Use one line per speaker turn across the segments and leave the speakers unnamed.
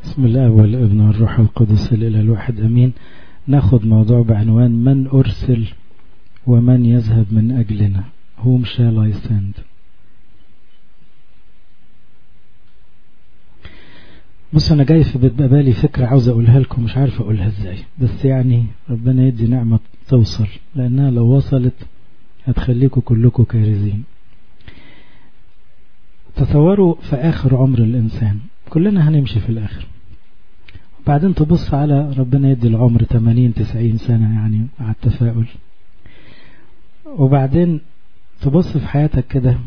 بسم الله والابن والروح القدس الإله الواحد أمين ناخد موضوع بعنوان من أرسل ومن يذهب من أجلنا whom shall I send بص أنا جاي في بالي فكرة عاوز أقولها لكم مش عارف أقولها إزاي بس يعني ربنا يدي نعمة توصل لأنها لو وصلت هتخليكم كلكم كارزين تصوروا في آخر عمر الإنسان كلنا هنمشي في الآخر وبعدين تبص على ربنا يدي العمر 80 90 سنة يعني على التفاؤل وبعدين تبص في حياتك كده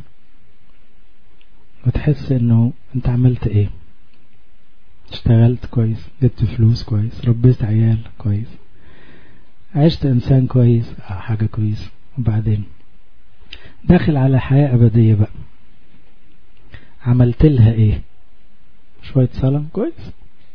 وتحس انه انت عملت ايه اشتغلت كويس جبت فلوس كويس ربيت عيال كويس عشت انسان كويس اه حاجة كويس وبعدين داخل على حياة ابدية بقى عملت لها ايه شوية صلاة كويس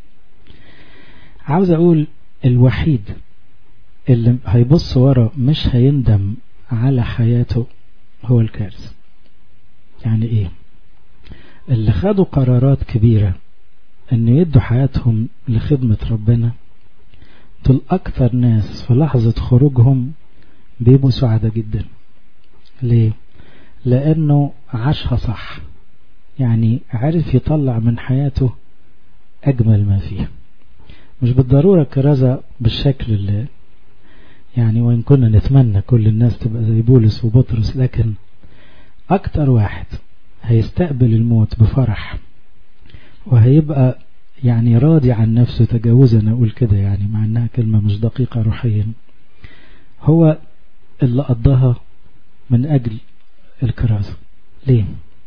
عاوز اقول الوحيد اللي هيبص ورا مش هيندم على حياته هو الكارث يعني ايه اللي خدوا قرارات كبيرة ان يدوا حياتهم لخدمة ربنا دول اكتر ناس في لحظة خروجهم بيبقوا سعداء جدا ليه لانه عاشها صح يعني عرف يطلع من حياته أجمل ما فيها مش بالضرورة كرازة بالشكل اللي يعني وإن كنا نتمنى كل الناس تبقى زي بولس وبطرس لكن أكتر واحد هيستقبل الموت بفرح وهيبقى يعني راضي عن نفسه تجاوزا أقول كده يعني مع أنها كلمة مش دقيقة روحيا هو اللي قضاها من أجل الكرازة ليه؟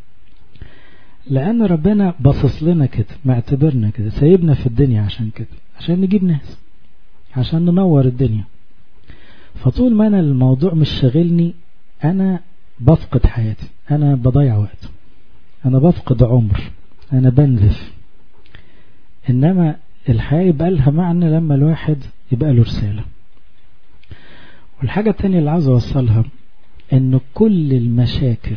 لأن ربنا باصص لنا كده معتبرنا كده سايبنا في الدنيا عشان كده عشان نجيب ناس عشان ننور الدنيا فطول ما أنا الموضوع مش شاغلني أنا بفقد حياتي أنا بضيع وقت أنا بفقد عمر أنا بنزف إنما الحياة يبقى لها معنى لما الواحد يبقى له رسالة والحاجة التانية اللي عاوز أوصلها إن كل المشاكل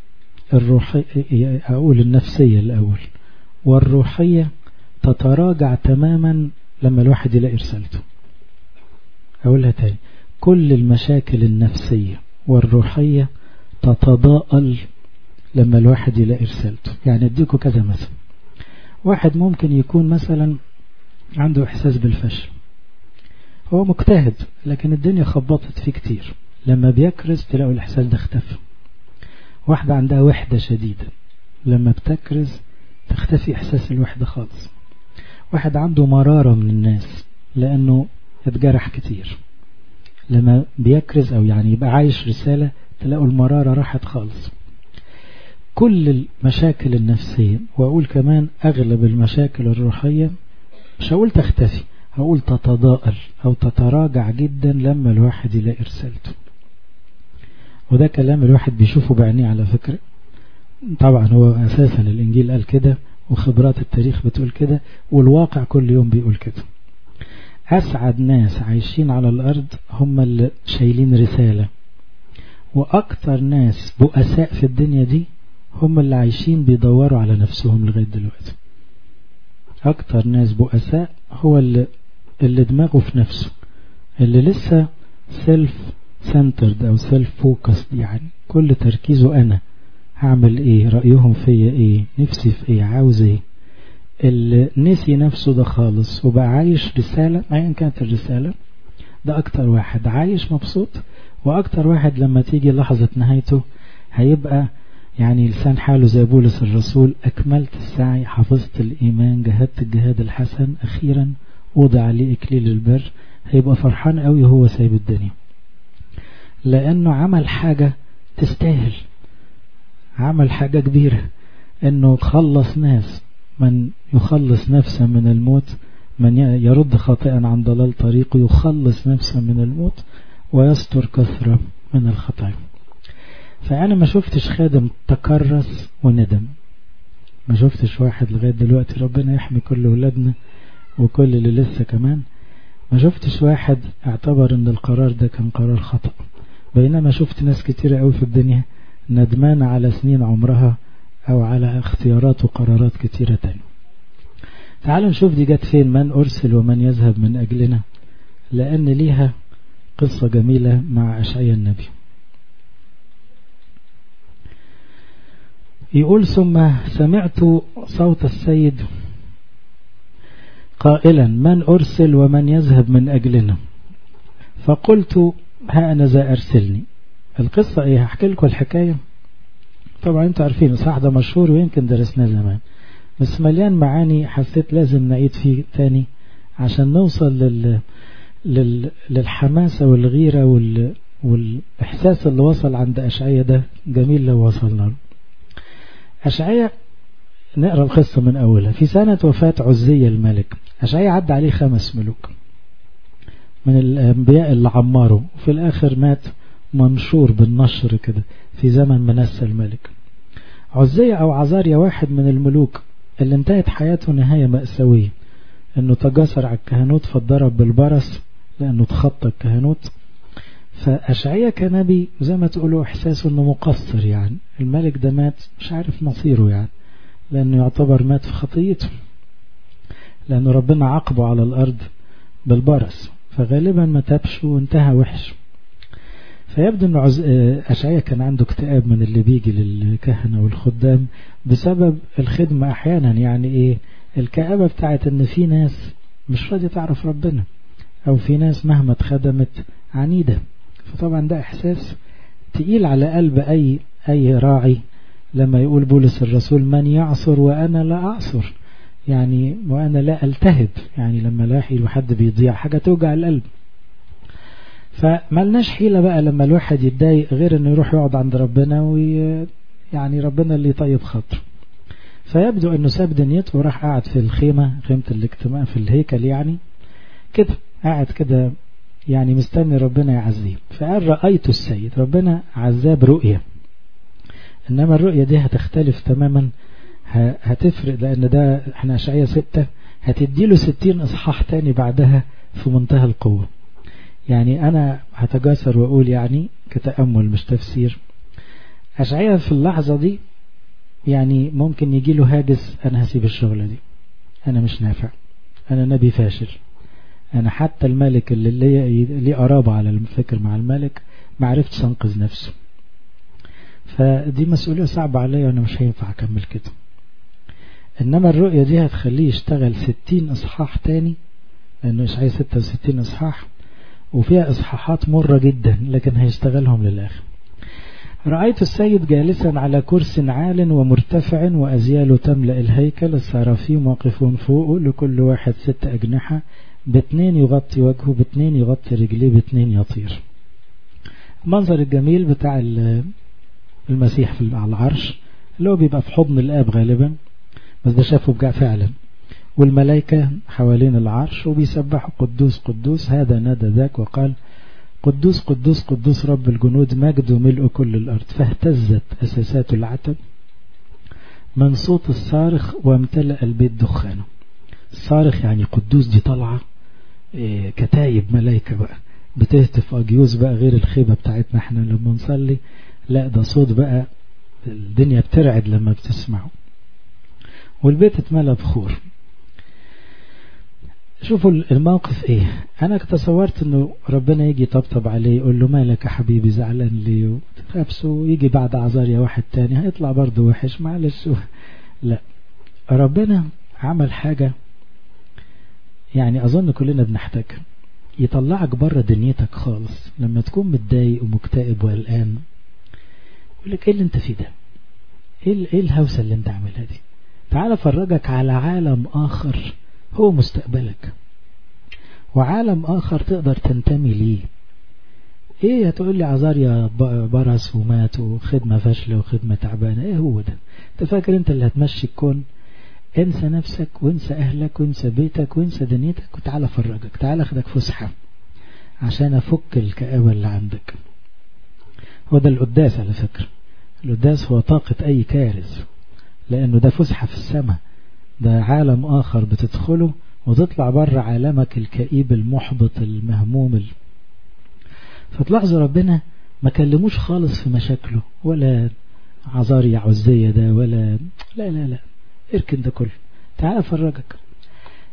الروحية أقول النفسية الأول والروحية تتراجع تماما لما الواحد يلاقي رسالته أقولها تاني كل المشاكل النفسية والروحية تتضاءل لما الواحد يلاقي رسالته يعني اديكوا كذا مثلا واحد ممكن يكون مثلا عنده إحساس بالفشل هو مجتهد لكن الدنيا خبطت فيه كتير لما بيكرز تلاقوا الإحساس ده اختفى واحدة عندها وحدة شديدة لما بتكرز تختفي إحساس الوحدة خالص واحد عنده مرارة من الناس لأنه اتجرح كتير لما بيكرز أو يعني يبقى عايش رسالة تلاقوا المرارة راحت خالص كل المشاكل النفسية وأقول كمان أغلب المشاكل الروحية مش هقول تختفي هقول تتضاءل أو تتراجع جدا لما الواحد يلاقي رسالته وده كلام الواحد بيشوفه بعينيه على فكرة طبعا هو أساسا الإنجيل قال كده وخبرات التاريخ بتقول كده والواقع كل يوم بيقول كده أسعد ناس عايشين على الأرض هم اللي شايلين رسالة وأكتر ناس بؤساء في الدنيا دي هم اللي عايشين بيدوروا على نفسهم لغاية دلوقتي أكتر ناس بؤساء هو اللي, اللي دماغه في نفسه اللي لسه سيلف سنترد او سيلف فوكسد يعني كل تركيزه انا هعمل ايه رأيهم فيا ايه نفسي في ايه عاوز ايه اللي نسي نفسه ده خالص وبقى عايش رسالة ايا كانت الرسالة ده اكتر واحد عايش مبسوط واكتر واحد لما تيجي لحظة نهايته هيبقى يعني لسان حاله زي بولس الرسول اكملت السعي حفظت الايمان جهدت الجهاد الحسن اخيرا وضع لي اكليل البر هيبقى فرحان قوي وهو سايب الدنيا لأنه عمل حاجة تستاهل عمل حاجة كبيرة أنه خلص ناس من يخلص نفسه من الموت من يرد خاطئا عن ضلال طريقه يخلص نفسه من الموت ويستر كثرة من الخطايا فأنا ما شفتش خادم تكرس وندم ما شفتش واحد لغاية دلوقتي ربنا يحمي كل ولادنا وكل اللي لسه كمان ما شفتش واحد اعتبر ان القرار ده كان قرار خطأ بينما شفت ناس كتيرة قوي في الدنيا ندمانة على سنين عمرها او على اختيارات وقرارات كتيرة تانية تعالوا نشوف دي جت فين من أرسل ومن يذهب من أجلنا لأن ليها قصة جميلة مع أشعيا النبي يقول ثم سمعت صوت السيد قائلا من أرسل ومن يذهب من أجلنا فقلت ها أنا ذا أرسلني القصة إيه هحكي لكم الحكاية طبعا انتوا عارفين صح ده مشهور ويمكن درسناه زمان بس مليان معاني حسيت لازم نعيد فيه تاني عشان نوصل لل... لل... للحماسة والغيرة وال... والإحساس اللي وصل عند أشعية ده جميل لو وصلنا له أشعية نقرأ القصة من أولها في سنة وفاة عزية الملك أشعية عدى عليه خمس ملوك من الأنبياء اللي عمروا وفي الآخر مات منشور بالنشر كده في زمن منسى الملك عزية أو عزاريا واحد من الملوك اللي انتهت حياته نهاية مأساوية انه تجاسر على الكهنوت فاتضرب بالبرص لانه تخطى الكهنوت فأشعية كنبي زي ما تقولوا إحساسه أنه مقصر يعني الملك ده مات مش عارف مصيره يعني لأنه يعتبر مات في خطيته لأنه ربنا عاقبه على الأرض بالبرص فغالبا ما تابش وانتهى وحش فيبدو أن عز... أشعية كان عنده اكتئاب من اللي بيجي للكهنة والخدام بسبب الخدمة أحيانا يعني إيه الكآبة بتاعت أن في ناس مش راضية تعرف ربنا أو في ناس مهما اتخدمت عنيدة فطبعا ده إحساس تقيل على قلب أي أي راعي لما يقول بولس الرسول من يعصر وأنا لا أعصر يعني وأنا لا ألتهب يعني لما لاحي حد بيضيع حاجة توجع القلب فملناش حيلة بقى لما الواحد يتضايق غير انه يروح يقعد عند ربنا وي يعني ربنا اللي يطيب خاطره فيبدو انه ساب دنيته وراح قاعد في الخيمة خيمة الاجتماع في الهيكل يعني كده قاعد كده يعني مستني ربنا يعزيه فقال رأيت السيد ربنا عزاه برؤية إنما الرؤية دي هتختلف تماما هتفرق لأن ده احنا أشعية ستة هتديله ستين إصحاح تاني بعدها في منتهى القوة يعني أنا هتجاسر وأقول يعني كتأمل مش تفسير أشعية في اللحظة دي يعني ممكن يجي له هاجس أنا هسيب الشغلة دي أنا مش نافع أنا نبي فاشل أنا حتى الملك اللي ليه لي قرابة على الفكر مع الملك ما عرفتش أنقذ نفسه فدي مسؤولية صعبة عليا وأنا مش هينفع أكمل كده إنما الرؤية دي هتخليه يشتغل ستين إصحاح تاني لأنه إشعياء ستة وستين إصحاح وفيها إصحاحات مرة جدا لكن هيشتغلهم للآخر رأيت السيد جالسا على كرس عال ومرتفع وأزياله تملأ الهيكل السرافيم واقفون فوقه لكل واحد ست أجنحة باتنين يغطي وجهه باتنين يغطي رجليه باتنين يطير المنظر الجميل بتاع المسيح في على العرش اللي هو بيبقى في حضن الآب غالبا بس ده شافه بجاء فعلا والملائكة حوالين العرش وبيسبحوا قدوس قدوس هذا نادى ذاك وقال قدوس قدوس قدوس رب الجنود مجد وملء كل الأرض فاهتزت أساسات العتب من صوت الصارخ وامتلأ البيت دخانه الصارخ يعني قدوس دي طالعة إيه كتايب ملائكة بقى بتهتف أجيوز بقى غير الخيبة بتاعتنا احنا لما نصلي لا ده صوت بقى الدنيا بترعد لما بتسمعه والبيت اتملى بخور شوفوا الموقف ايه انا تصورت انه ربنا يجي طبطب عليه يقول له مالك يا حبيبي زعلان ليه وتخافسه ويجي بعد عذاريا واحد تاني هيطلع برضه وحش معلش لا ربنا عمل حاجة يعني اظن كلنا بنحتاجها يطلعك بره دنيتك خالص لما تكون متضايق ومكتئب وقلقان يقول لك ايه اللي انت فيه ده ايه ايه الهوسه اللي انت عاملها دي تعال افرجك على عالم اخر هو مستقبلك وعالم آخر تقدر تنتمي ليه ايه هتقول لي عزاريا برس ومات وخدمة فاشلة وخدمة تعبانة ايه هو ده انت فاكر انت اللي هتمشي الكون انسى نفسك وانسى اهلك وانسى بيتك وانسى دنيتك وتعالى افرجك تعالى اخدك فسحة عشان افك الكآبة اللي عندك هو ده القداس على فكرة القداس هو طاقة اي كارث لانه ده فسحة في السماء ده عالم آخر بتدخله وتطلع بره عالمك الكئيب المحبط المهموم ال... فتلاحظوا ربنا ما كلموش خالص في مشاكله ولا عذاري عزية ده ولا لا لا لا اركن ده كله تعال افرجك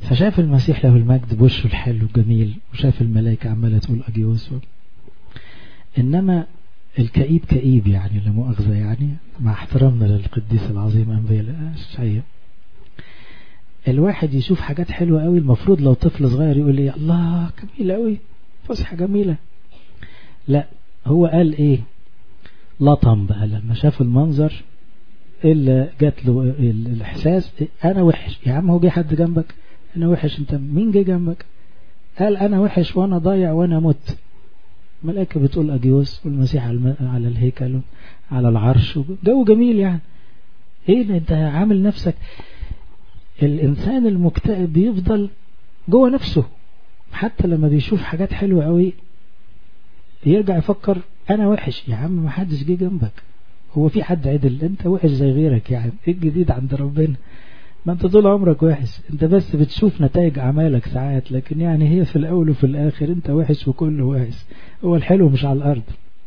فشاف المسيح له المجد بوشه الحلو الجميل وشاف الملائكة عمالة تقول أجيوس إنما الكئيب كئيب يعني لا مؤاخذة يعني مع احترامنا للقديس العظيم أنبياء الشيء الواحد يشوف حاجات حلوة قوي المفروض لو طفل صغير يقول لي الله جميلة قوي فسحة جميلة لا هو قال ايه لطم بقى لما شاف المنظر اللي جات له الاحساس انا وحش يا عم هو جه حد جنبك انا وحش انت مين جه جنبك قال انا وحش وانا ضايع وانا مت ملائكة بتقول أجيوس والمسيح على الهيكل على العرش جو جميل يعني ايه انت عامل نفسك الانسان المكتئب بيفضل جوه نفسه حتى لما بيشوف حاجات حلوة قوي يرجع يفكر انا وحش يا عم ما حدش جه جنبك هو في حد عدل انت وحش زي غيرك يعني ايه الجديد عند ربنا ما انت طول عمرك وحش انت بس بتشوف نتائج اعمالك ساعات لكن يعني هي في الاول وفي الاخر انت وحش وكله وحش هو الحلو مش على الارض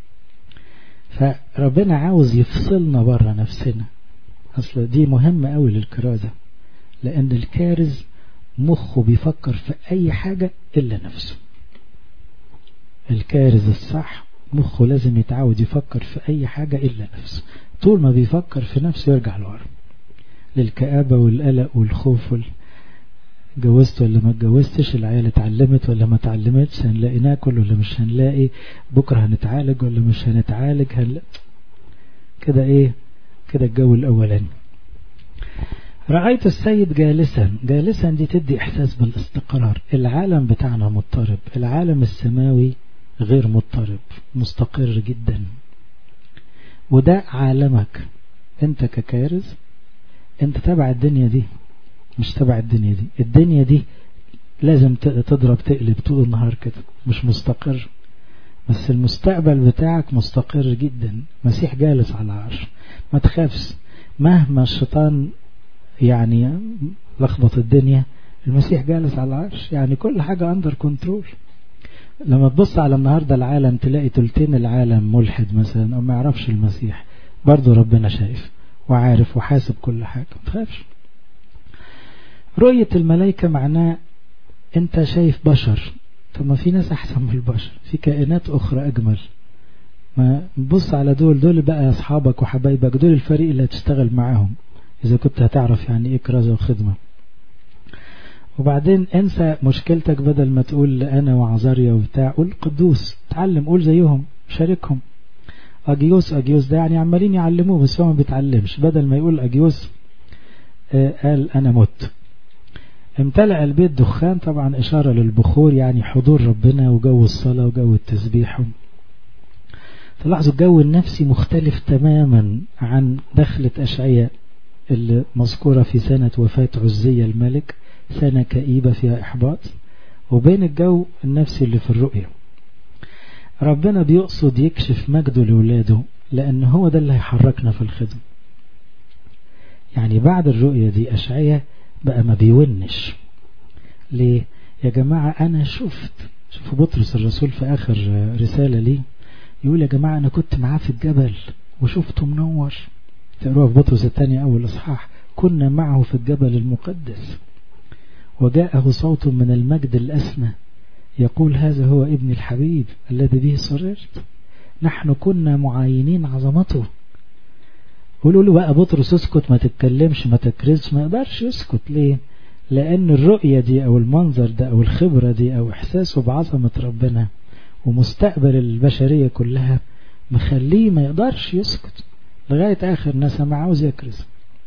فربنا عاوز يفصلنا بره نفسنا اصل دي مهمة قوي للكرازة لان الكارز مخه بيفكر في اي حاجة الا نفسه الكارز الصح مخه لازم يتعود يفكر في اي حاجة الا نفسه طول ما بيفكر في نفسه يرجع لورا للكآبة والقلق والخوف وال... اتجوزت ولا ما اتجوزتش العيال اتعلمت ولا ما اتعلمتش هنلاقي ناكل ولا مش هنلاقي بكرة هنتعالج ولا مش هنتعالج هنلا... كده ايه كده الجو الاولاني رأيت السيد جالسا جالسا دي تدي احساس بالاستقرار العالم بتاعنا مضطرب العالم السماوي غير مضطرب مستقر جدا وده عالمك انت ككارز انت تبع الدنيا دي مش تبع الدنيا دي الدنيا دي لازم تضرب تقلب طول النهار كده مش مستقر بس المستقبل بتاعك مستقر جدا مسيح جالس على العرش ما تخافش مهما الشيطان يعني لخبط الدنيا المسيح جالس على العرش يعني كل حاجة اندر كنترول لما تبص على النهاردة العالم تلاقي تلتين العالم ملحد مثلا او ما يعرفش المسيح برضو ربنا شايف وعارف وحاسب كل حاجة ما تخافش رؤية الملائكة معناه انت شايف بشر طب ما في ناس احسن من البشر في كائنات اخرى اجمل ما بص على دول دول بقى اصحابك وحبايبك دول الفريق اللي هتشتغل معاهم اذا كنت هتعرف يعني ايه كرازة وخدمة وبعدين انسى مشكلتك بدل ما تقول انا وعزاريا وبتاع قول قدوس تعلم قول زيهم شاركهم اجيوس اجيوس ده يعني عمالين يعلموه بس هو ما بيتعلمش بدل ما يقول اجيوس آه قال انا مت امتلأ البيت دخان طبعا اشارة للبخور يعني حضور ربنا وجو الصلاة وجو التسبيح تلاحظوا الجو النفسي مختلف تماما عن دخلة أشعية اللي مذكورة في سنة وفاة عزية الملك سنة كئيبة فيها إحباط وبين الجو النفسي اللي في الرؤية ربنا بيقصد يكشف مجده لولاده لأن هو ده اللي هيحركنا في الخدمة يعني بعد الرؤية دي أشعية بقى ما بيونش ليه يا جماعة أنا شفت شوفوا بطرس الرسول في آخر رسالة ليه يقول يا جماعة أنا كنت معاه في الجبل وشفته منور تقروها في بطرس الثاني أول إصحاح كنا معه في الجبل المقدس وجاءه صوت من المجد الأسنى يقول هذا هو ابن الحبيب الذي به سررت نحن كنا معاينين عظمته قولوا له بقى بطرس اسكت ما تتكلمش ما تكرزش ما يقدرش يسكت ليه لأن الرؤية دي أو المنظر ده أو الخبرة دي أو إحساسه بعظمة ربنا ومستقبل البشرية كلها مخليه ما يقدرش يسكت لغاية آخر نسمة عاوز يكرز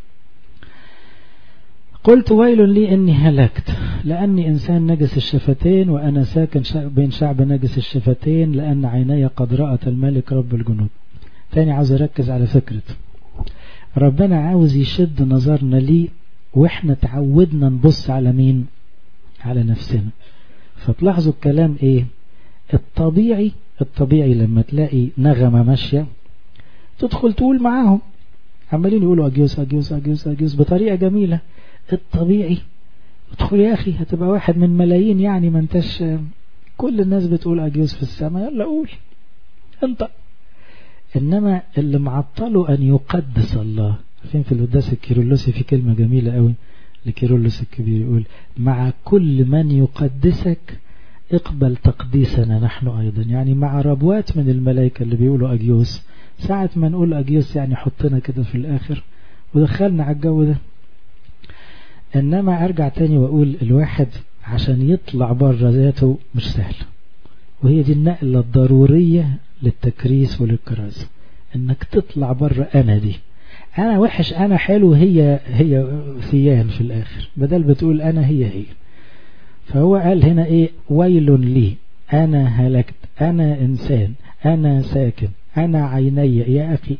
قلت ويل لي إني هلكت لأني إنسان نجس الشفتين وأنا ساكن بين شعب نجس الشفتين لأن عيني قد رأت الملك رب الجنود تاني عاوز أركز على فكرة ربنا عاوز يشد نظرنا ليه وإحنا تعودنا نبص على مين على نفسنا فتلاحظوا الكلام إيه الطبيعي الطبيعي لما تلاقي نغمة ماشية تدخل تقول معاهم عمالين يقولوا أجيوس أجيوس أجيوس أجيوس بطريقة جميلة الطبيعي ادخل يا أخي هتبقى واحد من ملايين يعني ما انتش كل الناس بتقول أجيوس في السماء يلا قول انت إنما اللي معطله أن يقدس الله فين في القداس الكيرلسي في كلمة جميلة قوي لكيرلس الكبير يقول مع كل من يقدسك اقبل تقديسنا نحن أيضا يعني مع ربوات من الملائكة اللي بيقولوا أجيوس ساعة ما نقول أجيوس يعني حطنا كده في الآخر ودخلنا على الجو ده إنما أرجع تاني وأقول الواحد عشان يطلع بره ذاته مش سهل وهي دي النقلة الضرورية للتكريس وللكراسة انك تطلع بره انا دي انا وحش انا حلو هي هي ثيان في الاخر بدل بتقول انا هي هي فهو قال هنا ايه ويل لي انا هلكت انا انسان انا ساكن انا عيني يا اخي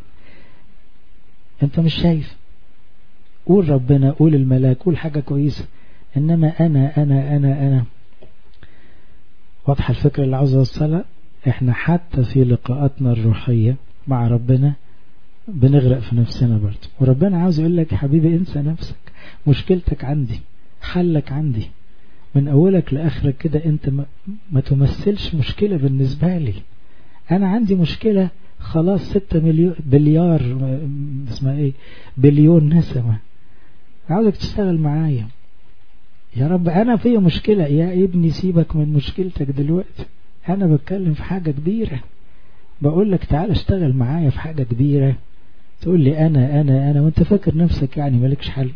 انت مش شايف قول ربنا قول الملاك قول حاجة كويسة انما انا انا انا انا واضحة الفكرة اللي عاوز اوصلها احنا حتى في لقاءاتنا الروحية مع ربنا بنغرق في نفسنا برضه وربنا عاوز يقول لك حبيبي انسى نفسك مشكلتك عندي حلك عندي من اولك لاخرك كده انت ما, ما تمثلش مشكلة بالنسبة لي انا عندي مشكلة خلاص ستة مليون بليار اسمها ايه بليون نسمة عاوزك تشتغل معايا يا رب انا في مشكلة يا ابني سيبك من مشكلتك دلوقتي انا بتكلم في حاجة كبيرة بقول لك تعال اشتغل معايا في حاجة كبيرة تقول لي انا انا انا وانت فاكر نفسك يعني مالكش حل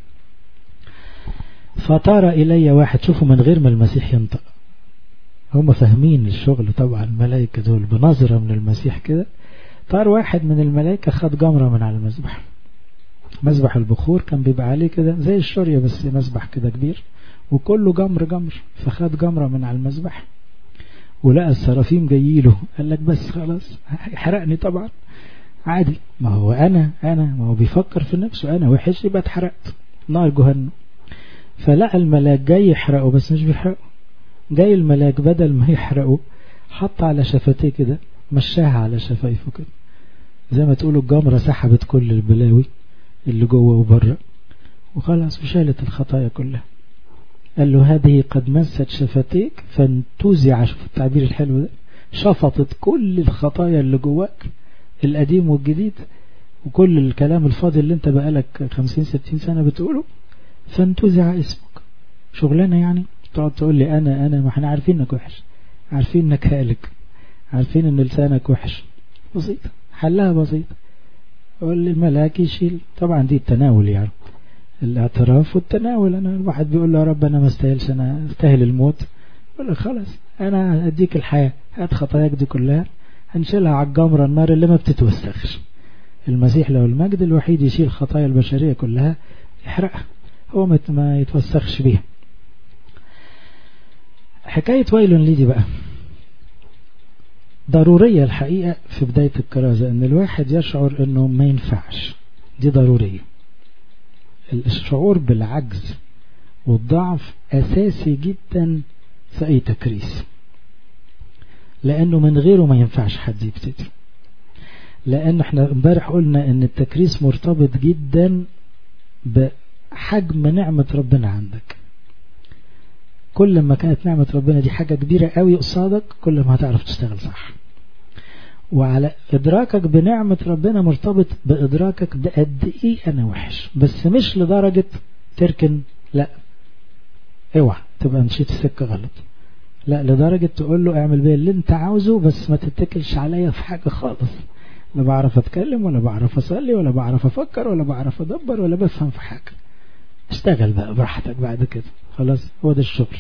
فطار الي واحد شوفوا من غير ما المسيح ينطق هم فاهمين الشغل طبعا الملائكة دول بنظرة من المسيح كده طار واحد من الملائكة خد جمرة من على المذبح مذبح البخور كان بيبقى عليه كده زي الشورية بس مذبح كده كبير وكله جمر جمر فخد جمرة من على المذبح ولقى السرافيم جايله قال لك بس خلاص يحرقني طبعا عادي ما هو انا انا ما هو بيفكر في نفسه انا وحش يبقى اتحرقت نار جهنم فلقى الملاك جاي يحرقه بس مش بيحرقه جاي الملاك بدل ما يحرقه حط على شفتيه كده مشاها على شفايفه كده زي ما تقولوا الجمرة سحبت كل البلاوي اللي جوه وبره وخلاص وشالت الخطايا كلها قال له هذه قد مست شفتيك فانتزع شوف التعبير الحلو ده شفطت كل الخطايا اللي جواك القديم والجديد وكل الكلام الفاضي اللي انت بقالك خمسين ستين سنة بتقوله فانتزع اسمك شغلانة يعني تقعد تقول لي انا انا ما احنا عارفين انك وحش عارفين انك هالك عارفين ان لسانك وحش بسيطة حلها بسيطة قول الملاك يشيل طبعا دي التناول يعني الاعتراف والتناول انا الواحد بيقول له يا رب انا ما استاهلش انا استاهل الموت يقول له خلاص انا اديك الحياة هات خطاياك دي كلها هنشيلها على الجمرة النار اللي ما بتتوسخش المسيح له المجد الوحيد يشيل خطايا البشرية كلها يحرقها هو ما يتوسخش بيها حكاية ويل لي دي بقى ضرورية الحقيقة في بداية الكرازة ان الواحد يشعر انه ما ينفعش دي ضرورية الشعور بالعجز والضعف اساسي جدا في اي تكريس لانه من غيره ما ينفعش حد يبتدي لان احنا امبارح قلنا ان التكريس مرتبط جدا بحجم نعمة ربنا عندك كل ما كانت نعمة ربنا دي حاجة كبيرة قوي قصادك كل ما هتعرف تشتغل صح وعلى إدراكك بنعمة ربنا مرتبط بإدراكك بقد إيه أنا وحش بس مش لدرجة تركن لا اوعى تبقى مشيت في سكة غلط لا لدرجة تقول له اعمل بيه اللي انت عاوزه بس ما تتكلش عليا في حاجة خالص لا بعرف اتكلم ولا بعرف اصلي ولا بعرف افكر ولا بعرف ادبر ولا بفهم في حاجة اشتغل بقى براحتك بعد كده خلاص هو ده الشغل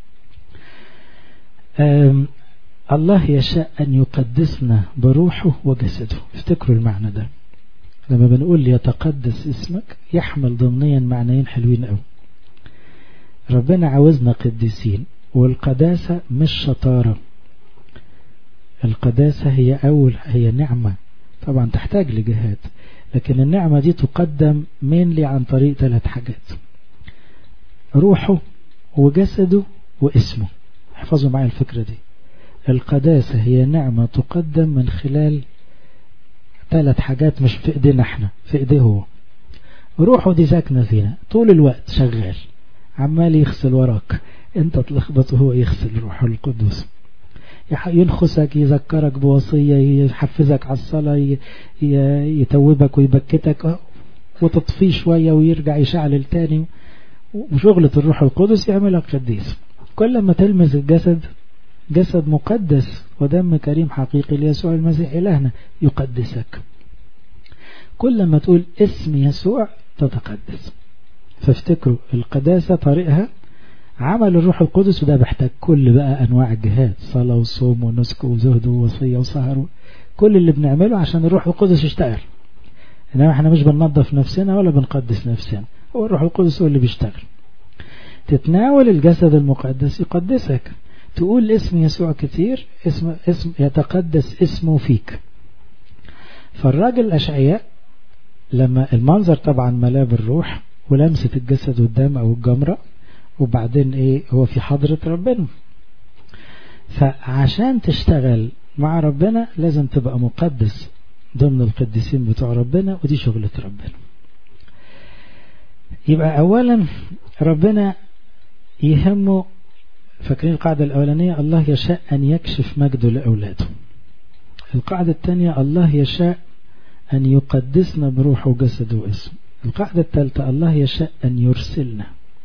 الله يشاء أن يقدسنا بروحه وجسده افتكروا المعنى ده لما بنقول يتقدس اسمك يحمل ضمنيا معنيين حلوين قوي ربنا عاوزنا قديسين والقداسة مش شطارة القداسة هي أول هي نعمة طبعا تحتاج لجهاد لكن النعمة دي تقدم مينلي عن طريق ثلاث حاجات روحه وجسده واسمه احفظوا معايا الفكرة دي القداسة هي نعمة تقدم من خلال ثلاث حاجات مش في ايدينا احنا في ايديه هو روحه دي ساكنة فينا طول الوقت شغال عمال يغسل وراك انت تلخبط وهو يغسل روحه القدس ينخسك يذكرك بوصية يحفزك على الصلاة يتوبك ويبكتك وتطفيه شوية ويرجع يشعل تاني وشغلة الروح القدس يعملك قديس كل ما تلمس الجسد جسد مقدس ودم كريم حقيقي ليسوع المسيح إلهنا يقدسك كل ما تقول اسم يسوع تتقدس فافتكروا القداسة طريقها عمل الروح القدس وده بيحتاج كل بقى أنواع الجهاد صلاة وصوم ونسك وزهد ووصية وسهر كل اللي بنعمله عشان الروح القدس يشتغل إنما احنا مش بننظف نفسنا ولا بنقدس نفسنا هو الروح القدس هو اللي بيشتغل تتناول الجسد المقدس يقدسك تقول اسم يسوع كتير اسم, اسم يتقدس اسمه فيك فالراجل الأشعياء لما المنظر طبعا ملاه بالروح ولمسة الجسد والدم أو الجمرة وبعدين ايه هو في حضرة ربنا فعشان تشتغل مع ربنا لازم تبقى مقدس ضمن القديسين بتوع ربنا ودي شغلة ربنا يبقى أولا ربنا يهمه فاكرين القاعدة الأولانية الله يشاء أن يكشف مجده لأولاده القاعدة الثانية الله يشاء أن يقدسنا بروحه وجسده واسمه القاعدة الثالثة الله يشاء أن يرسلنا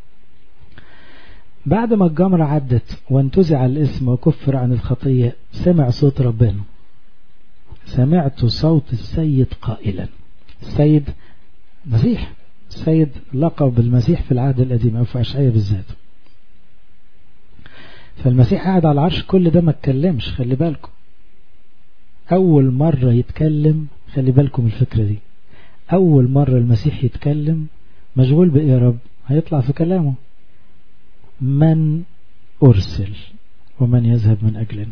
بعد ما الجمرة عدت وانتزع الاسم وكفر عن الخطية سمع صوت ربنا سمعت صوت السيد قائلا السيد مسيح السيد لقب المسيح في العهد القديم أو في أشعية بالذات فالمسيح قاعد على العرش كل ده ما اتكلمش خلي بالكم أول مرة يتكلم خلي بالكم الفكرة دي أول مرة المسيح يتكلم مشغول بإيه يا رب هيطلع في كلامه من أرسل ومن يذهب من أجلنا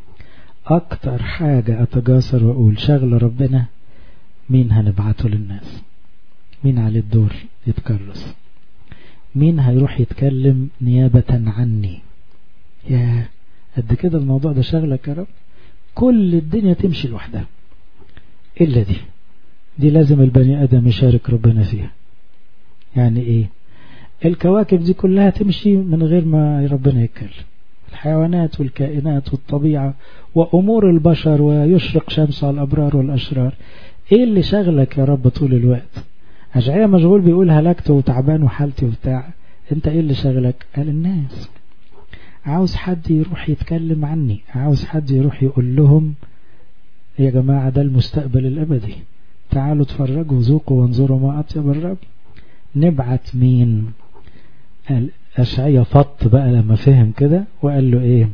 أكتر حاجة أتجاسر وأقول شغل ربنا مين هنبعته للناس مين عليه الدور يتكرس مين هيروح يتكلم نيابة عني يا قد كده الموضوع ده شغلك يا رب كل الدنيا تمشي لوحدها إلا دي دي لازم البني آدم يشارك ربنا فيها يعني إيه الكواكب دي كلها تمشي من غير ما ربنا يتكلم الحيوانات والكائنات والطبيعة وأمور البشر ويشرق شمس على الأبرار والأشرار إيه اللي شغلك يا رب طول الوقت أشعية مشغول بيقول هلكت وتعبان وحالتي وبتاع انت ايه اللي شغلك قال الناس عاوز حد يروح يتكلم عني عاوز حد يروح يقول لهم يا جماعة ده المستقبل الأبدي تعالوا اتفرجوا وذوقوا وانظروا ما أطيب الرب نبعت مين قال أشعية فط بقى لما فهم كده وقال له ايه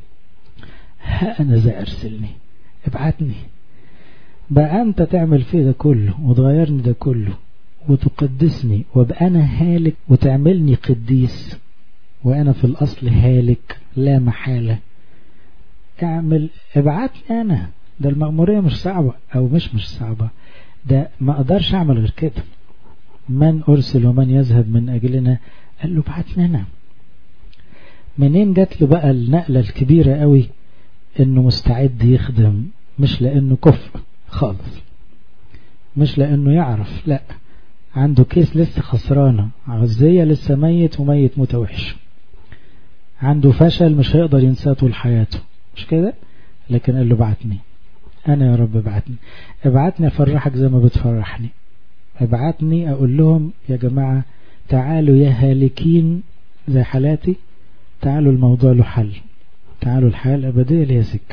ها أنا ذا أرسلني ابعتني بقى أنت تعمل فيه ده كله وتغيرني ده كله وتقدسني وابقى أنا هالك وتعملني قديس وأنا في الأصل هالك لا محالة اعمل ابعتني أنا ده المأمورية مش صعبة أو مش مش صعبة ده ما أقدرش أعمل غير كده من أرسل ومن يذهب من أجلنا قال له ابعتني أنا منين جات له بقى النقلة الكبيرة قوي انه مستعد يخدم مش لانه كفء خالص مش لانه يعرف لا عنده كيس لسه خسرانة عزية لسه ميت وميت متوحش عنده فشل مش هيقدر ينساه طول حياته مش كده لكن قال له بعتني انا يا رب ابعتني ابعتني افرحك زي ما بتفرحني ابعتني اقول لهم يا جماعة تعالوا يا هالكين زي حالاتي تعالوا الموضوع له حل تعالوا الحياة الأبدية ليها سكة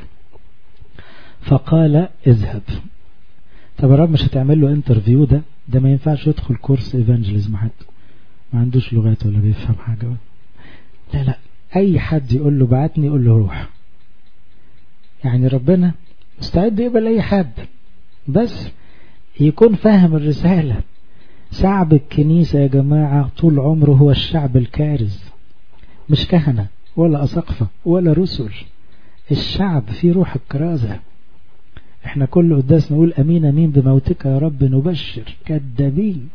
فقال اذهب طب يا رب مش هتعمل له انترفيو ده ده ما ينفعش يدخل كورس ايفانجليزم حد ما عندوش لغات ولا بيفهم حاجة ولا. لا لا اي حد يقول له بعتني يقول له روح يعني ربنا مستعد يقبل اي حد بس يكون فاهم الرسالة شعب الكنيسة يا جماعة طول عمره هو الشعب الكارز مش كهنة ولا أسقفة ولا رسل الشعب فيه روح الكرازة احنا كل قداس نقول امين امين بموتك يا رب نبشر كذابين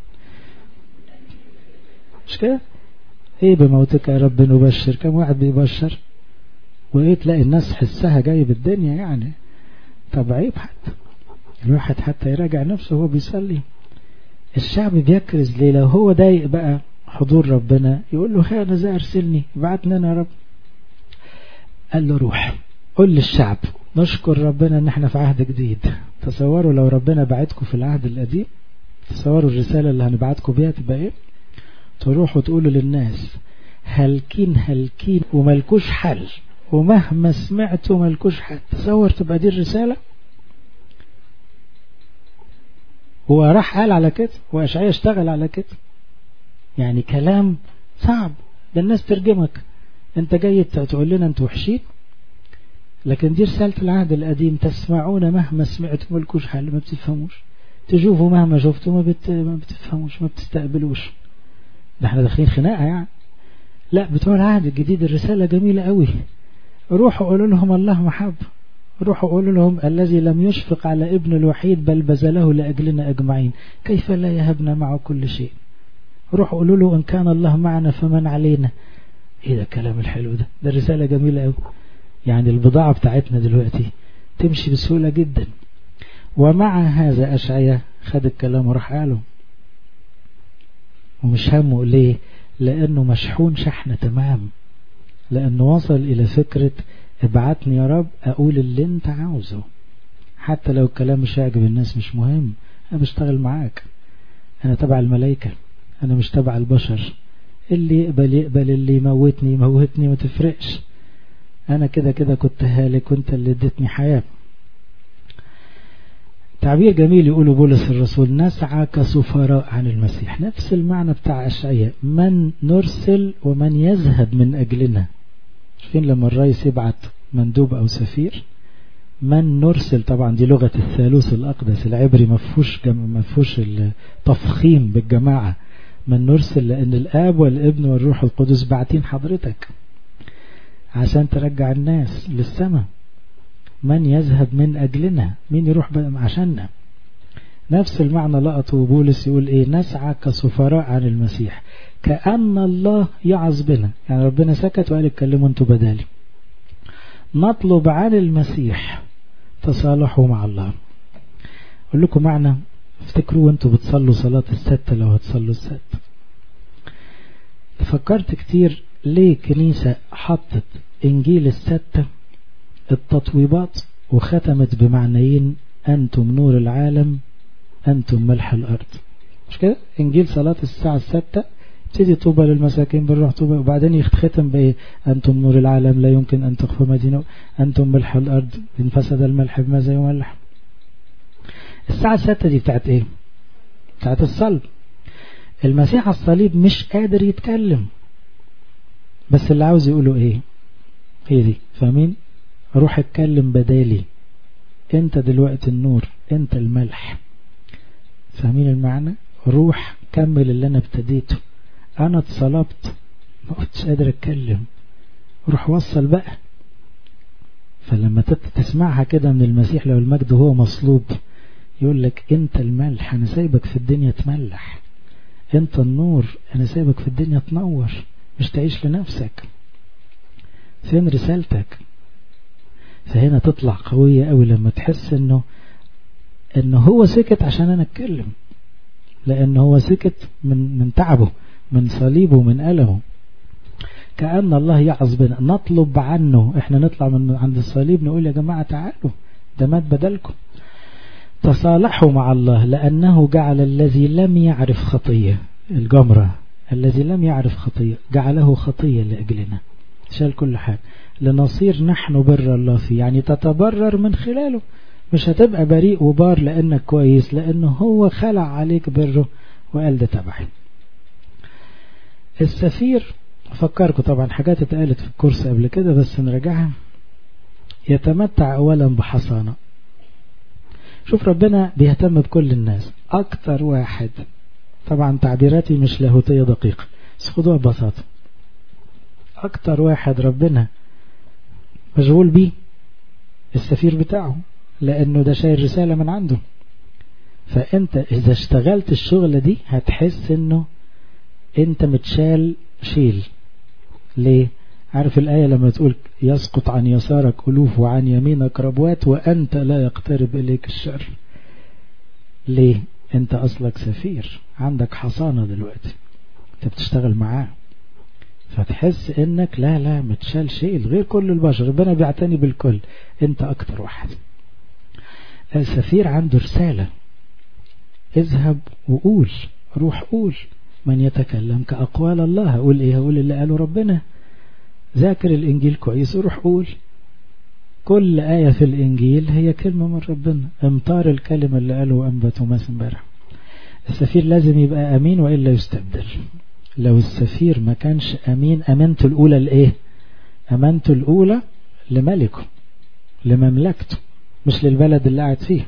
مش كده ايه بموتك يا رب نبشر كم واحد بيبشر وايه تلاقي الناس حسها جاي بالدنيا يعني طب عيب حتى الواحد حتى يراجع نفسه وهو بيصلي الشعب بيكرز ليه لو هو ضايق بقى حضور ربنا يقول له خير زي ارسلني ابعتني انا يا رب قال له روح قل للشعب نشكر ربنا ان احنا في عهد جديد تصوروا لو ربنا بعتكم في العهد القديم تصوروا الرسالة اللي هنبعتكم بيها تبقى ايه تروحوا تقولوا للناس هلكين هلكين وملكوش حل ومهما سمعتوا ملكوش حل تصور تبقى دي الرسالة هو راح قال على كده وأشعية اشتغل على كده يعني كلام صعب ده الناس ترجمك انت جاي تقول لنا انتوا وحشين لكن دي رسالة العهد القديم تسمعون مهما سمعتوا ملكوش حل ما بتفهموش تشوفوا مهما شفتوا ما, بت... ما بتفهموش ما بتستقبلوش ده احنا داخلين خناقة يعني لا بتوع العهد الجديد الرسالة جميلة قوي روحوا قولوا لهم الله محب روحوا قولوا لهم الذي لم يشفق على ابن الوحيد بل بذله لأجلنا أجمعين كيف لا يهبنا معه كل شيء روحوا قولوا له إن كان الله معنا فمن علينا ايه ده الكلام الحلو ده ده رسالة جميلة قوي يعني البضاعة بتاعتنا دلوقتي تمشي بسهولة جدا ومع هذا أشعية خد الكلام وراح قاله ومش همه ليه لأنه مشحون شحنة تمام لأنه وصل إلى فكرة ابعتني يا رب أقول اللي انت عاوزه حتى لو الكلام مش هيعجب الناس مش مهم أنا بشتغل معاك أنا تبع الملائكة أنا مش تبع البشر اللي يقبل يقبل اللي يموتني يموتني ما تفرقش أنا كده كده كنت هالك وانت اللي اديتني حياة تعبير جميل يقوله بولس الرسول نسعى كسفراء عن المسيح نفس المعنى بتاع أشعية من نرسل ومن يذهب من أجلنا فين لما الرئيس يبعت مندوب أو سفير من نرسل طبعا دي لغة الثالوث الأقدس العبري مفهوش مفهوش التفخيم بالجماعة من نرسل لأن الآب والابن والروح القدس باعتين حضرتك عشان ترجع الناس للسماء من يذهب من أجلنا مين يروح عشاننا نفس المعنى لقطه بولس يقول إيه نسعى كسفراء عن المسيح كأن الله يعظ بنا يعني ربنا سكت وقال اتكلموا انتوا بدالي نطلب عن المسيح تصالحوا مع الله أقول لكم معنى افتكروا وانتوا بتصلوا صلاة الستة لو هتصلوا الستة فكرت كتير ليه كنيسة حطت انجيل الستة التطويبات وختمت بمعنيين أنتم نور العالم أنتم ملح الأرض مش كده انجيل صلاة الساعة الستة ابتدي طوبى للمساكين بالروح طوبى وبعدين يختم بايه أنتم نور العالم لا يمكن أن تخفوا مدينة أنتم ملح الأرض إن فسد الملح بماذا يملح الساعة الستة دي بتاعت ايه بتاعت الصلب المسيح الصليب مش قادر يتكلم بس اللي عاوز يقوله ايه هي دي فاهمين روح اتكلم بدالي انت دلوقتي النور انت الملح فاهمين المعنى روح كمل اللي انا ابتديته انا اتصلبت ما كنتش قادر اتكلم روح وصل بقى فلما تسمعها كده من المسيح لو المجد هو مصلوب يقول لك انت الملح انا سايبك في الدنيا تملح انت النور انا سايبك في الدنيا تنور مش تعيش لنفسك فين رسالتك فهنا تطلع قوية قوي لما تحس انه انه هو سكت عشان انا اتكلم لان هو سكت من من تعبه من صليبه من ألمه كأن الله يعظ بنا نطلب عنه احنا نطلع من عند الصليب نقول يا جماعة تعالوا ده مات بدلكم تصالحوا مع الله لأنه جعل الذي لم يعرف خطية الجمرة الذي لم يعرف خطية جعله خطية لأجلنا شال كل حاجة لنصير نحن بر الله فيه يعني تتبرر من خلاله مش هتبقى بريء وبار لأنك كويس لأنه هو خلع عليك بره وقال ده تبعي السفير أفكركم طبعا حاجات اتقالت في الكورس قبل كده بس نراجعها يتمتع أولا بحصانة شوف ربنا بيهتم بكل الناس أكتر واحد طبعا تعبيراتي مش لاهوتية دقيقة بس خدوها ببساطة أكتر واحد ربنا مشغول بيه السفير بتاعه لأنه ده شايل رسالة من عنده فأنت إذا اشتغلت الشغلة دي هتحس أنه أنت متشال شيل ليه عارف الآية لما تقول يسقط عن يسارك ألوف وعن يمينك ربوات وأنت لا يقترب إليك الشر ليه أنت أصلك سفير عندك حصانة دلوقتي أنت بتشتغل معاه فتحس انك لا لا متشال شيء غير كل البشر ربنا بيعتني بالكل انت اكتر واحد السفير عنده رسالة اذهب وقول روح قول من يتكلم كأقوال الله هقول إيه هقول اللي قاله ربنا ذاكر الإنجيل كويس وروح قول كل آية في الإنجيل هي كلمة من ربنا امطار الكلمة اللي قاله أنبت وماس امبارح السفير لازم يبقى أمين وإلا يستبدل لو السفير ما كانش أمين أمانته الأولى لإيه أمانته الأولى لملكه لمملكته مش للبلد اللي قاعد فيه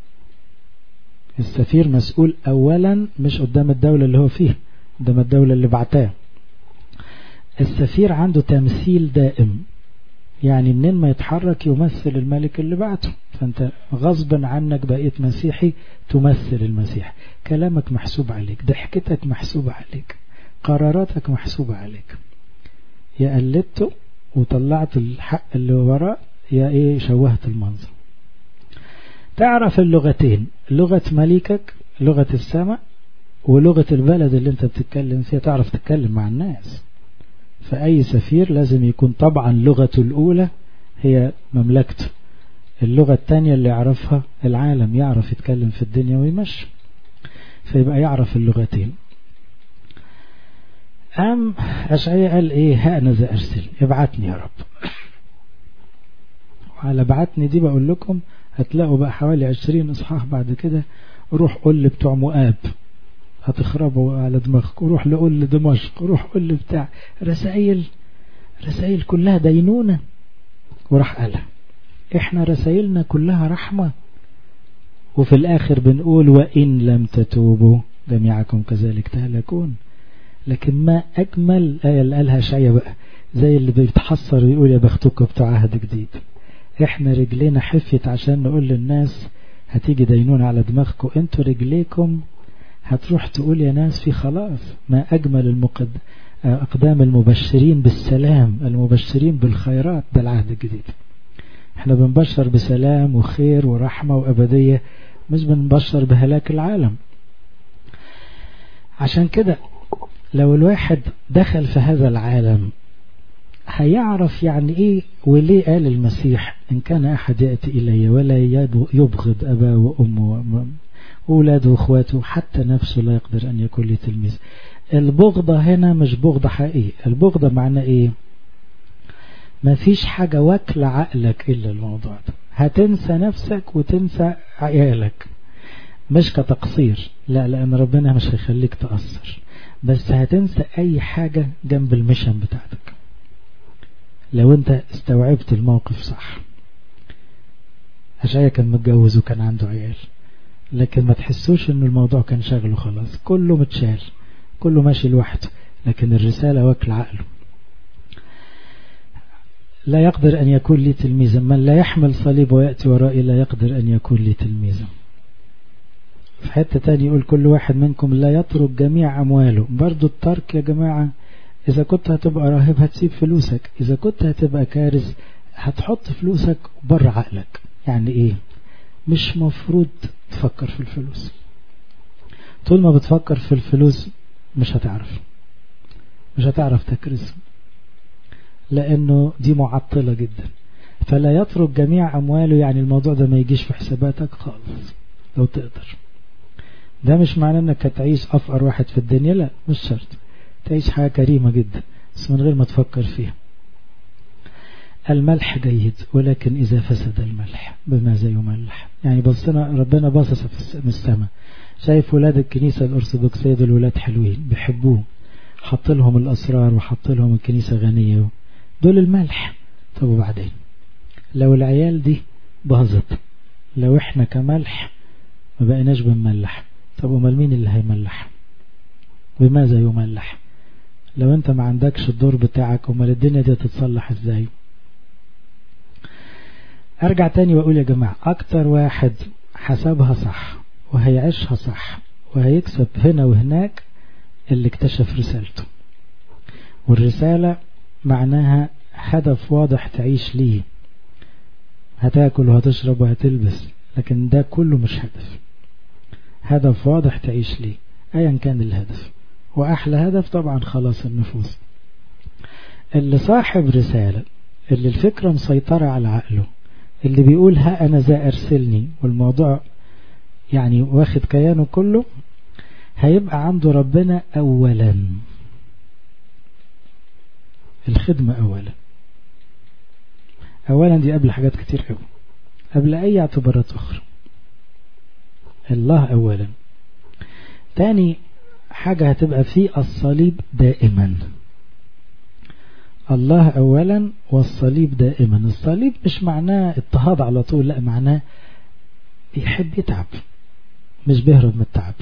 السفير مسؤول أولا مش قدام الدولة اللي هو فيها قدام الدولة اللي بعتاه السفير عنده تمثيل دائم يعني منين ما يتحرك يمثل الملك اللي بعته فانت غصبا عنك بقيت مسيحي تمثل المسيح كلامك محسوب عليك ضحكتك محسوبة عليك قراراتك محسوبة عليك يا قلدته وطلعت الحق اللي وراه يا ايه شوهت المنظر تعرف اللغتين لغة ملكك لغة السماء ولغة البلد اللي انت بتتكلم فيها تعرف تتكلم مع الناس فأي سفير لازم يكون طبعا لغته الأولى هي مملكته اللغة الثانية اللي يعرفها العالم يعرف يتكلم في الدنيا ويمشي فيبقى يعرف اللغتين أم أشعية قال إيه هأنذا أرسل ابعتني يا رب وعلى بعتني دي بقول لكم هتلاقوا بقى حوالي عشرين إصحاح بعد كده روح قول بتوع مؤاب هتخربوا على دماغك وروح لقول لدمشق وروح قول لي بتاع رسائل رسائل كلها دينونة وراح قالها احنا رسائلنا كلها رحمة وفي الاخر بنقول وان لم تتوبوا جميعكم كذلك تهلكون لكن ما اجمل الايه اللي قالها شعيا بقى زي اللي بيتحسر ويقول يا بختكم بتوع عهد جديد احنا رجلينا حفيت عشان نقول للناس هتيجي دينون على دماغكم انتوا رجليكم هتروح تقول يا ناس في خلاص ما أجمل المقد... أقدام المبشرين بالسلام المبشرين بالخيرات ده العهد الجديد احنا بنبشر بسلام وخير ورحمة وأبدية مش بنبشر بهلاك العالم عشان كده لو الواحد دخل في هذا العالم هيعرف يعني ايه وليه قال المسيح ان كان احد يأتي الي ولا يبغض اباه وامه وولاده واخواته حتى نفسه لا يقدر ان يكون لي تلميذ البغضة هنا مش بغضة حقيقية البغضة معناه ايه ما فيش حاجة واكلة عقلك الا الموضوع ده هتنسى نفسك وتنسى عيالك مش كتقصير لا لان ربنا مش هيخليك تأثر بس هتنسى اي حاجة جنب المشن بتاعتك لو انت استوعبت الموقف صح أشعيا كان متجوز وكان عنده عيال لكن ما تحسوش ان الموضوع كان شغله خلاص كله متشال كله ماشي لوحده لكن الرسالة واكل عقله لا يقدر أن يكون لي تلميذا من لا يحمل صليب ويأتي ورائي لا يقدر أن يكون لي تلميذا في حتة تاني يقول كل واحد منكم لا يترك جميع أمواله برضو الترك يا جماعة إذا كنت هتبقى راهب هتسيب فلوسك إذا كنت هتبقى كارث هتحط فلوسك بره عقلك يعني إيه مش مفروض تفكر في الفلوس طول ما بتفكر في الفلوس مش هتعرف مش هتعرف تكرس لأنه دي معطلة جدا فلا يترك جميع أمواله يعني الموضوع ده ما يجيش في حساباتك خالص لو تقدر ده مش معناه انك هتعيش أفقر واحد في الدنيا لا مش شرط تعيش حياة كريمة جدا بس من غير ما تفكر فيها الملح جيد ولكن إذا فسد الملح بماذا يملح يعني بصنا ربنا باصص في السماء شايف ولاد الكنيسة الأرثوذكسية دول ولاد حلوين بيحبوه حط لهم الأسرار وحط لهم الكنيسة غنية دول الملح طب وبعدين لو العيال دي باظت لو احنا كملح ما بقيناش بنملح طب امال مين اللي هيملح بماذا يملح لو انت ما عندكش الدور بتاعك امال الدنيا دي تتصلح ازاي ارجع تاني واقول يا جماعة اكتر واحد حسبها صح وهيعيشها صح وهيكسب هنا وهناك اللي اكتشف رسالته والرسالة معناها هدف واضح تعيش ليه هتاكل وهتشرب وهتلبس لكن ده كله مش هدف هدف واضح تعيش ليه ايا كان الهدف واحلى هدف طبعا خلاص النفوس اللي صاحب رسالة اللي الفكرة مسيطرة على عقله اللي بيقول ها انا ذا ارسلني والموضوع يعني واخد كيانه كله هيبقى عنده ربنا أولا الخدمة أولا أولا دي قبل حاجات كتير قوي قبل أي اعتبارات أخرى الله أولا تاني حاجة هتبقى في الصليب دائما الله أولا والصليب دائما الصليب مش معناه اضطهاد على طول لا معناه بيحب يتعب مش بيهرب من التعب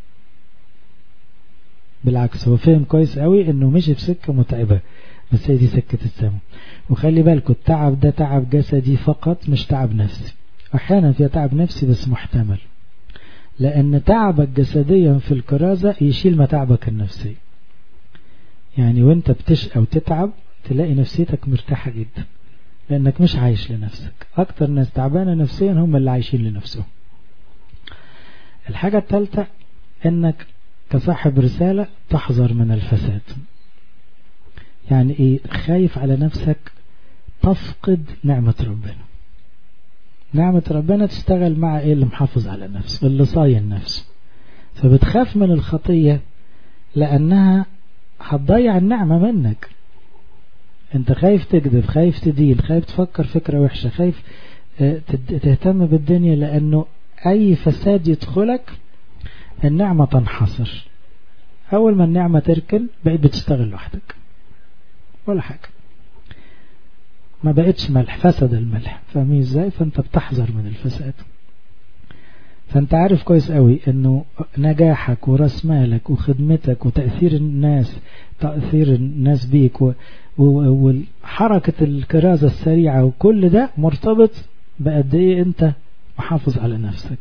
بالعكس هو فهم كويس قوي انه مشي في سكة متعبة بس هي دي سكة السماء وخلي بالكم التعب ده تعب جسدي فقط مش تعب نفسي احيانا في تعب نفسي بس محتمل لان تعبك جسديا في الكرازة يشيل متعبك النفسي يعني وانت بتشقى وتتعب تلاقي نفسيتك مرتاحة جدا لانك مش عايش لنفسك اكتر ناس تعبانة نفسيا هم اللي عايشين لنفسهم الحاجة الثالثة انك كصاحب رسالة تحذر من الفساد يعني ايه خايف على نفسك تفقد نعمة ربنا نعمة ربنا تشتغل مع ايه اللي محافظ على نفسه اللي صاين نفسه فبتخاف من الخطية لانها هتضيع النعمة منك انت خايف تكذب خايف تدين خايف تفكر فكرة وحشة خايف تهتم بالدنيا لانه اي فساد يدخلك النعمة تنحصر اول ما النعمة تركن بقيت بتشتغل لوحدك ولا حاجة ما بقتش ملح فسد الملح فاهمين ازاي فانت بتحذر من الفساد فانت عارف كويس قوي انه نجاحك وراس مالك وخدمتك وتأثير الناس تأثير الناس بيك و... وحركة الكرازة السريعة وكل ده مرتبط بقد ايه انت محافظ على نفسك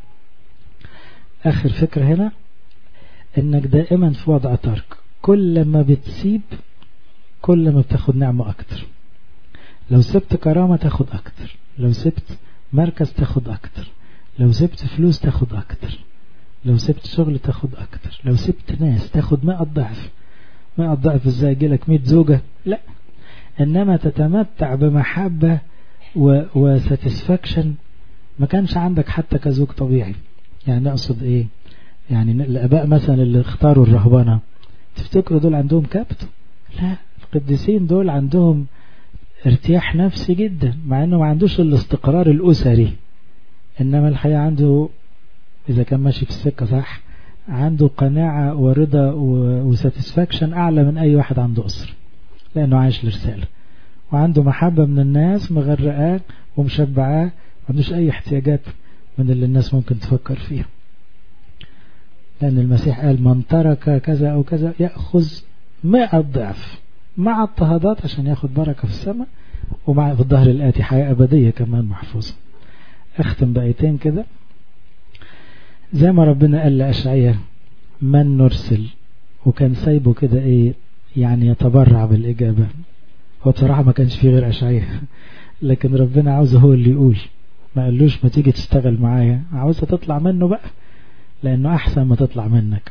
اخر فكرة هنا انك دائما في وضع ترك كل ما بتسيب كل ما بتاخد نعمة اكتر لو سبت كرامة تاخد اكتر لو سبت مركز تاخد اكتر لو سبت فلوس تاخد اكتر لو سبت شغل تاخد اكتر لو سبت ناس تاخد مئة ضعف مئة ضعف ازاي يجيلك مئة زوجة لا انما تتمتع بمحبة وساتسفاكشن ما كانش عندك حتى كزوج طبيعي يعني اقصد ايه يعني الاباء مثلا اللي اختاروا الرهبنة تفتكروا دول عندهم كبت لا القديسين دول عندهم ارتياح نفسي جدا مع انه ما عندوش الاستقرار الاسري انما الحقيقة عنده اذا كان ماشي في السكة صح عنده قناعة ورضا وساتسفاكشن اعلى من اي واحد عنده اسر لانه عايش لرسالة وعنده محبة من الناس مغرقاه ومشبعاه ما عندوش اي احتياجات من اللي الناس ممكن تفكر فيها لأن المسيح قال من ترك كذا أو كذا يأخذ مئة ضعف مع اضطهادات عشان ياخد بركة في السماء ومع في الظهر الآتي حياة أبدية كمان محفوظة اختم بآيتين كده زي ما ربنا قال لأشعية من نرسل وكان سايبه كده ايه يعني يتبرع بالإجابة هو بصراحة ما كانش فيه غير أشعية لكن ربنا عاوزه هو اللي يقول ما قالوش ما تيجي تشتغل معايا عاوزة تطلع منه بقى لأنه أحسن ما تطلع منك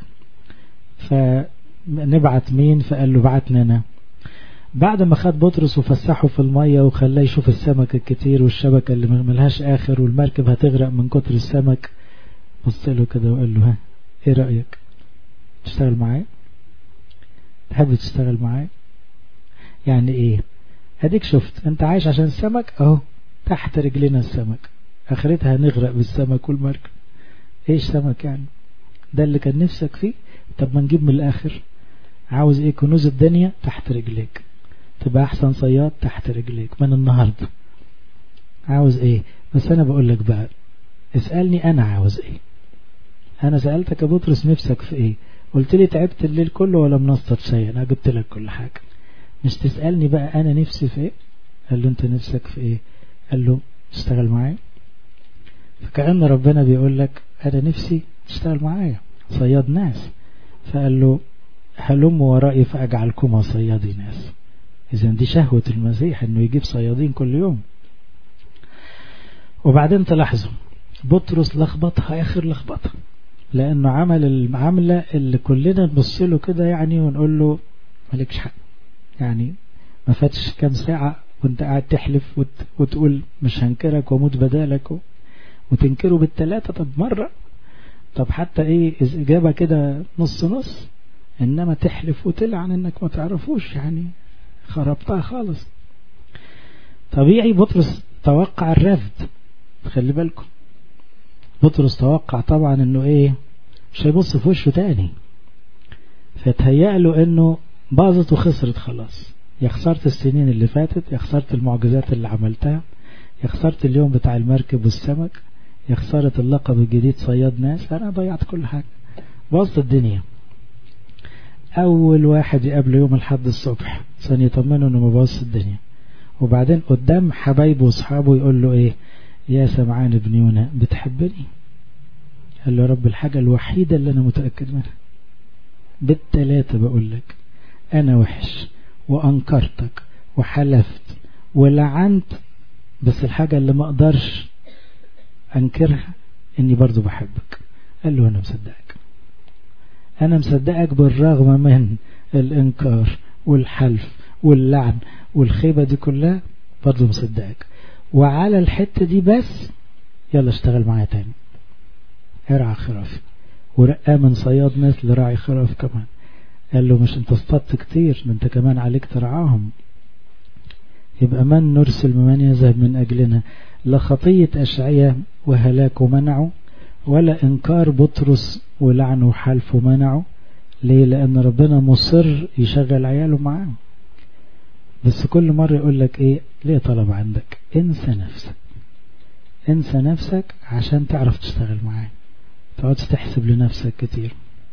فنبعت مين فقال له بعتنا أنا بعد ما خد بطرس وفسحه في المية وخلاه يشوف السمك الكتير والشبكة اللي ملهاش آخر والمركب هتغرق من كتر السمك بص له كده وقال له ها ايه رأيك تشتغل معايا تحب تشتغل معايا يعني ايه اديك شفت انت عايش عشان السمك اهو تحت رجلنا السمك اخرتها هنغرق بالسمك والمركب ايش سمك يعني ده اللي كان نفسك فيه طب ما نجيب من الاخر عاوز ايه كنوز الدنيا تحت رجليك تبقى احسن صياد تحت رجليك من النهاردة عاوز ايه بس انا بقول لك بقى اسألني انا عاوز ايه انا سألتك يا بطرس نفسك في ايه قلت لي تعبت الليل كله ولا منصت شيء انا جبت لك كل حاجة مش تسألني بقى انا نفسي في ايه قال له انت نفسك في ايه قال له تشتغل معايا فكأن ربنا بيقول لك انا نفسي تشتغل معايا صياد ناس فقال له هلم ورائي فأجعلكما صيادي ناس إذا دي شهوة المسيح أنه يجيب صيادين كل يوم وبعدين تلاحظوا بطرس لخبطها آخر لخبطها لأنه عمل العملة اللي كلنا نبص له كده يعني ونقول له مالكش حق يعني ما فاتش كام ساعة وانت قاعد تحلف وت... وتقول مش هنكرك وموت بدالك و... وتنكره بالتلاتة طب مرة طب حتى ايه اجابة كده نص نص انما تحلف وتلعن انك ما تعرفوش يعني خربتها خالص طبيعي بطرس توقع الرفض خلي بالكم بطرس توقع طبعا انه ايه مش هيبص في وشه تاني فتهيأ له انه باظت وخسرت خلاص يا خسرت السنين اللي فاتت يا خسرت المعجزات اللي عملتها يا خسرت اليوم بتاع المركب والسمك يا خسارة اللقب الجديد صياد ناس انا ضيعت كل حاجة باظت الدنيا اول واحد يقابله يوم الحد الصبح عشان يطمنه انه ما باظت الدنيا وبعدين قدام حبايبه واصحابه يقول له ايه يا سمعان ابن يونا بتحبني قال له يا رب الحاجة الوحيدة اللي انا متأكد منها بالتلاتة بقول لك انا وحش وانكرتك وحلفت ولعنت بس الحاجة اللي ما اقدرش انكرها اني برضو بحبك قال له انا مصدقك انا مصدقك بالرغم من الانكار والحلف واللعن والخيبة دي كلها برضو مصدقك وعلى الحتة دي بس يلا اشتغل معايا تاني ارعى خرافي ورقاه من صياد ناس لراعي خراف كمان قال له مش انت اصطدت كتير ما انت كمان عليك ترعاهم يبقى من نرسل من يذهب من أجلنا لا خطية أشعية وهلاك منعه ولا إنكار بطرس ولعن وحلف منعه ليه لأن ربنا مصر يشغل عياله معاه بس كل مرة يقول لك إيه ليه طلب عندك انسى نفسك انسى نفسك عشان تعرف تشتغل معاه تقعدش تحسب لنفسك كتير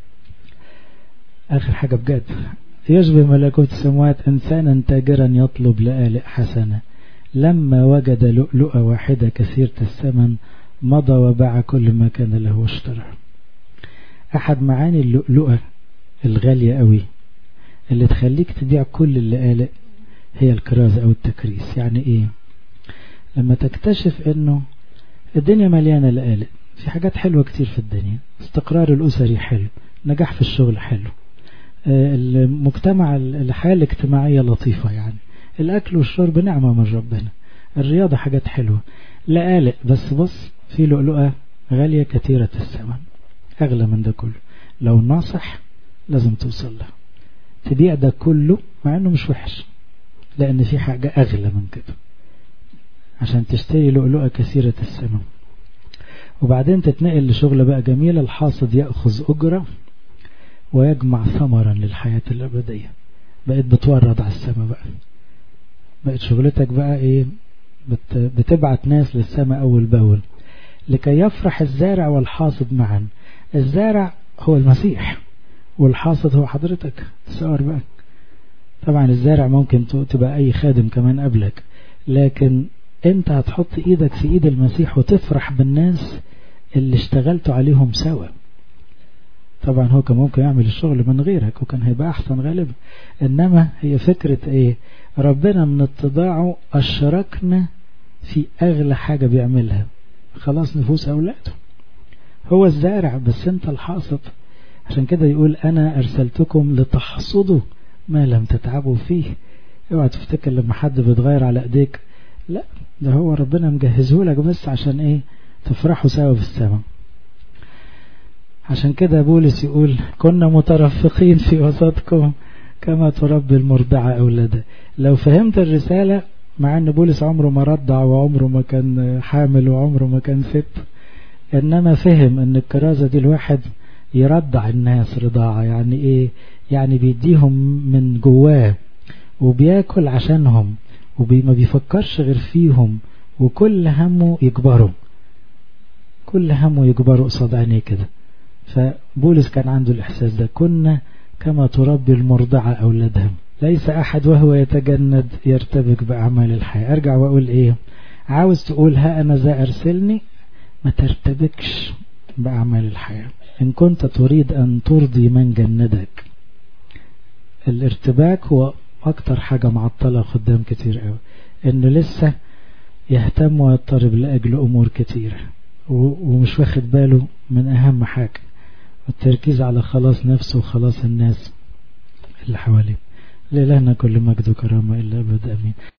آخر حاجة بجد يشبه ملكوت السماوات إنسانا تاجرا يطلب لآلئ حسنة لما وجد لؤلؤة واحدة كثيرة الثمن مضى وباع كل ما كان له واشترى أحد معاني اللؤلؤة الغالية قوي اللي تخليك تبيع كل اللآلئ هي الكرازة أو التكريس يعني إيه لما تكتشف إنه الدنيا مليانة لآلئ في حاجات حلوة كتير في الدنيا استقرار الأسري حلو نجاح في الشغل حلو المجتمع الحياة الاجتماعية لطيفة يعني الأكل والشرب نعمة من ربنا الرياضة حاجات حلوة لا قالق بس بص في لؤلؤة غالية كثيرة الثمن أغلى من ده كله لو ناصح لازم توصل لها تبيع ده كله مع انه مش وحش لان في حاجة اغلى من كده عشان تشتري لؤلؤة كثيرة الثمن وبعدين تتنقل لشغلة بقى جميلة الحاصد يأخذ أجرة ويجمع ثمرا للحياة الأبدية بقيت بتورد على السماء بقى بقت شغلتك بقى ايه بت بتبعت ناس للسماء أول بأول لكي يفرح الزارع والحاصد معا الزارع هو المسيح والحاصد هو حضرتك تصور بقى طبعا الزارع ممكن تبقى أي خادم كمان قبلك لكن انت هتحط ايدك في ايد المسيح وتفرح بالناس اللي اشتغلتوا عليهم سوا طبعا هو كان ممكن يعمل الشغل من غيرك وكان هيبقى احسن غالبا انما هي فكرة ايه ربنا من اتضاعه اشركنا في اغلى حاجة بيعملها خلاص نفوس اولاده هو الزارع بس انت الحاصد عشان كده يقول انا ارسلتكم لتحصدوا ما لم تتعبوا فيه اوعى تفتكر لما حد بيتغير على ايديك لا ده هو ربنا مجهزه لك بس عشان ايه تفرحوا سوا في السماء عشان كده بولس يقول كنا مترفقين في وسطكم كما تربي المرضعة أولادها لو فهمت الرسالة مع أن بولس عمره ما رضع وعمره ما كان حامل وعمره ما كان ست إنما فهم أن الكرازة دي الواحد يرضع الناس رضاعة يعني إيه يعني بيديهم من جواه وبياكل عشانهم وما بيفكرش غير فيهم وكل همه يكبروا كل همه يكبروا قصاد عينيه كده فبولس كان عنده الإحساس ده كنا كما تربي المرضعة أولادها ليس أحد وهو يتجند يرتبك بأعمال الحياة أرجع وأقول إيه عاوز تقول ها أنا ذا أرسلني ما ترتبكش بأعمال الحياة إن كنت تريد أن ترضي من جندك الارتباك هو أكتر حاجة معطلة خدام كتير قوي إنه لسه يهتم ويضطرب لأجل أمور كتيرة ومش واخد باله من أهم حاجة التركيز على خلاص نفسه وخلاص الناس اللي حواليه لإلهنا كل مجد وكرامة إلا أبد أمين